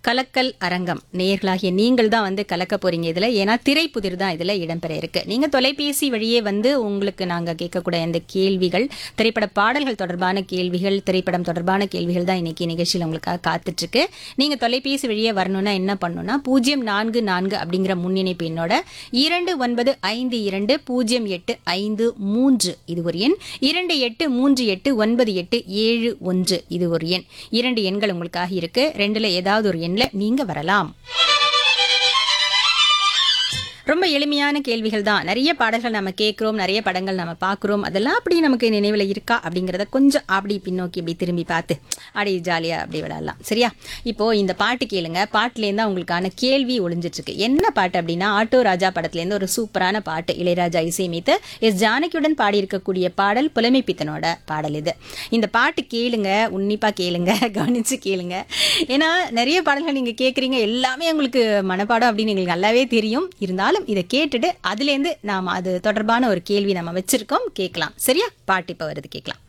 கலக்கல் அரங்கம் நேயர்களாகிய நீங்கள் தான் வந்து கலக்க போறீங்க இதுல ஏன்னா திரைப்புதிர் தான் இதுல இடம்பெற இருக்கு நீங்க தொலைபேசி வழியே வந்து உங்களுக்கு நாங்க கேட்கக்கூடிய இந்த கேள்விகள் திரைப்பட பாடல்கள் தொடர்பான கேள்விகள் திரைப்படம் தொடர்பான கேள்விகள் தான் இன்னைக்கு நிகழ்ச்சியில் உங்களுக்காக காத்துட்டு இருக்கு நீங்க தொலைபேசி வழியே வரணும்னா என்ன பண்ணணும்னா பூஜ்ஜியம் நான்கு நான்கு அப்படிங்கிற முன்னிணைப்பு எண்ணோட இரண்டு ஒன்பது ஐந்து இரண்டு பூஜ்ஜியம் எட்டு ஐந்து மூன்று இது ஒரு எண் இரண்டு எட்டு மூன்று எட்டு ஒன்பது எட்டு ஏழு ஒன்று இது ஒரு எண் இரண்டு எண்கள் உங்களுக்காக இருக்கு ரெண்டுல ஏதாவது ஒரு எண்ணில் நீங்க வரலாம் ரொம்ப எளிமையான கேள்விகள் தான் நிறைய பாடல்கள் நம்ம கேட்குறோம் நிறைய படங்கள் நம்ம பார்க்குறோம் அதெல்லாம் அப்படி நமக்கு நினைவில் இருக்கா அப்படிங்கிறத கொஞ்சம் அப்படி பின்னோக்கி இப்படி திரும்பி பார்த்து அப்படி ஜாலியாக அப்படி விளையாடலாம் சரியா இப்போ இந்த பாட்டு கேளுங்க பாட்டுலேருந்து தான் உங்களுக்கான கேள்வி ஒளிஞ்சிட்டு இருக்கு என்ன பாட்டு அப்படின்னா ஆட்டோ ராஜா படத்துலேருந்து ஒரு சூப்பரான பாட்டு இளையராஜா இசையமைத்து எஸ் ஜானகியுடன் பாடியிருக்கக்கூடிய பாடல் புலமை பித்தனோட பாடல் இது இந்த பாட்டு கேளுங்க உன்னிப்பா கேளுங்க கவனிச்சு கேளுங்க ஏன்னா நிறைய பாடல்கள் நீங்க கேட்குறீங்க எல்லாமே உங்களுக்கு மனப்பாடம் அப்படின்னு எங்களுக்கு நல்லாவே தெரியும் இருந்தாலும் இதை கேட்டுட்டு அதுலேருந்து நாம் அது தொடர்பான ஒரு கேள்வி நம்ம வச்சிருக்கோம் கேட்கலாம் சரியா பாட்டு இப்போ வருது கேட்கலாம்